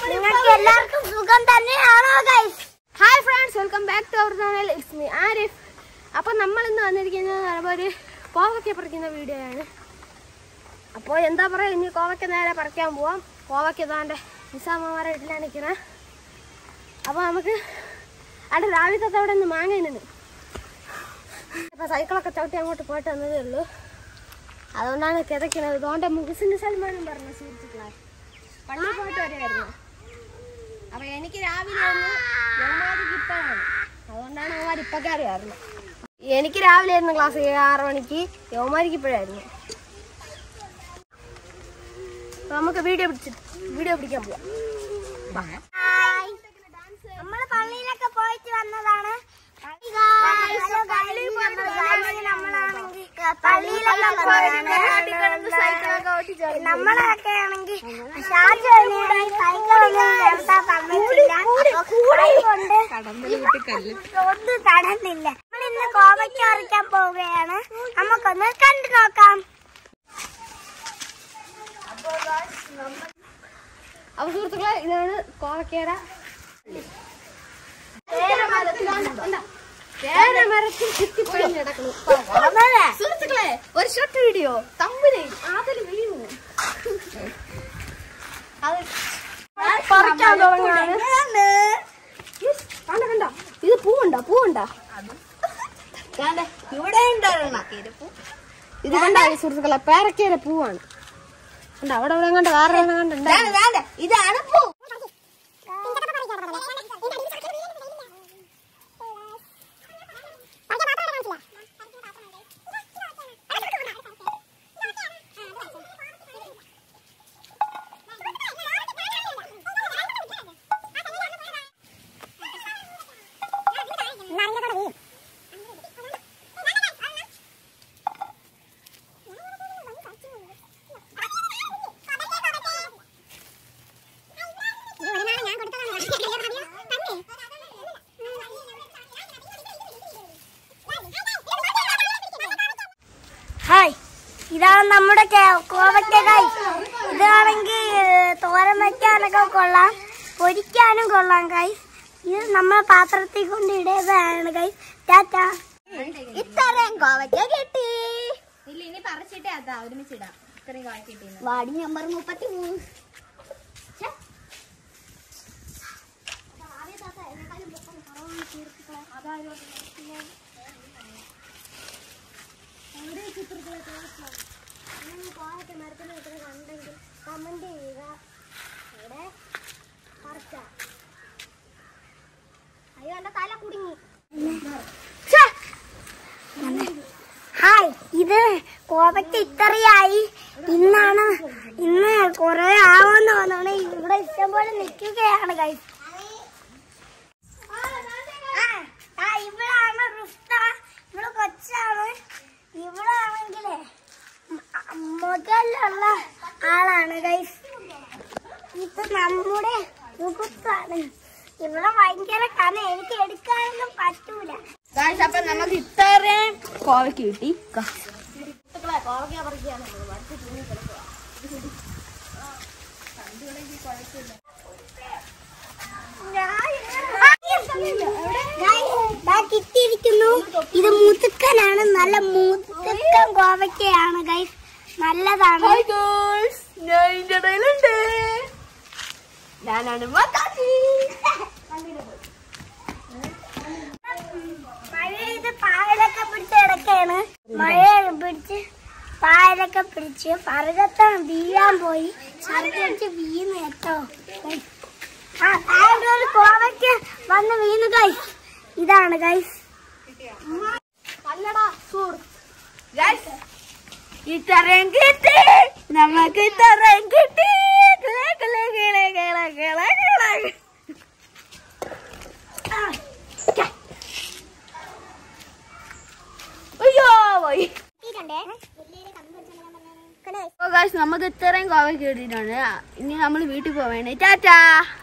നിങ്ങൾക്ക് എല്ലാവർക്കും സുഖം തന്നെയാണോ guys hi friends welcome back to our channel it's me Arif അപ്പോൾ നമ്മൾ ഇന്ന് വന്നിരിക്കുന്നത് പറയുമ്പോൾ ഒരു കോവയ്ക്ക പറിക്കുന്ന വീഡിയോ ആണ് അപ്പോൾ എന്താ പറയുക ഇനി കോവയ്ക്ക നേരെ പറിക്കാൻ പോവാം കോവയ്ക്ക ഇതാണ്ട് നിസാമ്മമാരെ വീട്ടിലാണ് നിൽക്കുന്നത് അപ്പോൾ നമുക്ക് അവിടെ രാവിലത്തെ അവിടെ നിന്ന് മാങ്ങയുണ്ട് അപ്പോൾ സൈക്കിളൊക്കെ ചവിട്ടി അങ്ങോട്ട് പോയിട്ട് വന്നതേ ഉള്ളൂ അതുകൊണ്ടാണ് കിതയ്ക്കുന്നത് ഇതുകൊണ്ട് മുഖസിൻ്റെ സൽമാനം പറഞ്ഞ സുഹൃത്തുക്കളെ പള്ളി പോയിട്ട് വരുമായിരുന്നു അപ്പൊ എനിക്ക് രാവിലെ ഒന്ന് യവന്മാർക്ക് ഇപ്പോഴാണ് അതുകൊണ്ടാണ് അവന്മാർ ഇപ്പൊ കയറിയായിരുന്നു എനിക്ക് രാവിലെ ആയിരുന്നു ക്ലാസ് ആറ് മണിക്ക് യവന്മാർക്ക് ഇപ്പോഴായിരുന്നു അപ്പൊ നമുക്ക് വീഡിയോ പിടിച്ചിട്ട് വീഡിയോ പിടിക്കാൻ പോവാം നമ്മള് പള്ളിയിലൊക്കെ പോയിട്ട് വന്നതാണ് ഹലോ ഗൈസ് നമ്മളാണെങ്കിൽ പള്ളിയിലൊക്കെ വന്നതാണ് നമ്മളൊക്കെ ആണെങ്കിൽ ഷാജി സൈക്കിളൊന്നും ചേർത്താൻ തന്നിട്ടില്ല അതുകൊണ്ട് ഒന്നും തടന്നില്ല നമ്മൾ ഇന്ന് കോവയ്ക്ക് പറിക്കാൻ പോവുകയാണ് നമുക്കൊന്ന് കണ്ടു നോക്കാം അപ്പൊ സുഹൃത്തുക്കളെ ഇതാണ് കോവക്കേര മരത്തിൽ ചുറ്റിപ്പഴിഞ്ഞ് കിടക്കുന്നു സുഹൃത്തുക്കളെ ഒരു ഷോർട്ട് വീഡിയോ തമ്മില് അതിൽ വീണു അത് പറിക്കാൻ തുടങ്ങാണ് കണ്ട കണ്ട ഇത് പൂവുണ്ടോ പൂവുണ്ടോ ഇവിടെ ഉണ്ടാകണം ഇത് കണ്ട സുഹൃത്തുക്കളെ പേരക്കേര പൂവാണ് കണ്ട അവിടെ അവിടെ കണ്ട വേറെ എണ്ണം കണ്ടുണ്ട് ഇതാണ് പൂ ഹായ് ഇതാണ് നമ്മുടെ കേ- കോവയ്ക്ക കായ് ഇതാണെങ്കിൽ തോരൻ വയ്ക്കാനൊക്കെ കൊള്ളാം പൊരിക്കാനും കൊള്ളാം കായ് ഇത് നമ്മൾ പാത്രത്തിൽ കൊണ്ട് ഇടേണ്ടതാണ് കായ് ടാറ്റ ഇത്രയും കോവയ്ക്ക കിട്ടി ഇല്ല ഇനി പറിച്ചിട്ടേ അതാ ഒരുമിച്ചിടാം ഇത്രയും കാണിക്കിട്ടീന്ന് വാടി നമ്പർ മുപ്പത്തി മൂന്ന് കമന്റ് ചെയ്യുക ഇവിടെ പറിച്ച അയ്യോ എന്റെ തല കുടുങ്ങി ഹായ് ഇത് കോവയ്ക്ക് ഇത്രയായി ഇന്നാണ് ഇന്ന് കുറെ ആവുമെന്ന് തോന്നാണ് ഇവിടെ ഇഷ്ടംപോലെ നിൽക്കുകയാണ് കൈ ഇവിടാണ് റുഫ്ത ഇവിടെ കൊച്ചാണ് ഇവിടെ ആണെങ്കിലേ മുകളിലുള്ള ആളാണ് ഗൈസ് ഇത് നമ്മുടെ റുഫത്താണ് ഇവിടെ ഭയങ്കര കന എനിക്ക് എടുക്കാനൊന്നും പറ്റൂല അപ്പൊ നമുക്ക് ഇത്രയും കോവയ്ക്ക് കിട്ടി ദാ കിട്ടിയിരിക്കുന്നു ഇത് മുതുക്കനാണ് നല്ല മുതുക്കൻ കോവയ്ക്കയാണ് ഗൈസ് നല്ലതാണ് ഞാൻ ഇതിന്റെ ഇടയിലുണ്ട് ഞാനാണ് മത്താച്ചി മഴ ഇത് പായലൊക്കെ പിടിച്ച് കിടക്കാണ് മഴ പിടിച്ച് പായലൊക്കെ പിടിച്ച് പറുകത്താണ് വീഴാൻ പോയി ചറുകടിച്ച് വീണ് കേട്ടോ ആ താഴെ ഒരു കോവയ്ക്ക് വന്ന് വീണു ഗൈസ് ഇതാണ് ഗൈസ് അല്ലടാ സുഹൃത്ത് ഇത്രയും കിട്ടി നമുക്ക് ഇത്രയും കിട്ടി കിളേ, കിളേ, കിളേ, കിളേ, കിളേ, കിളേ. ആ, അയ്യോ പോയി കിട്ടിയിട്ടുണ്ടേ. കണ്ടോ? നമുക്ക് ഇത്രയും കോവയ്ക്ക് കിട്ടിയിട്ടാണ് ഇനി നമ്മൾ വീട്ടിൽ പോവേണ്ടേ ടാറ്റാ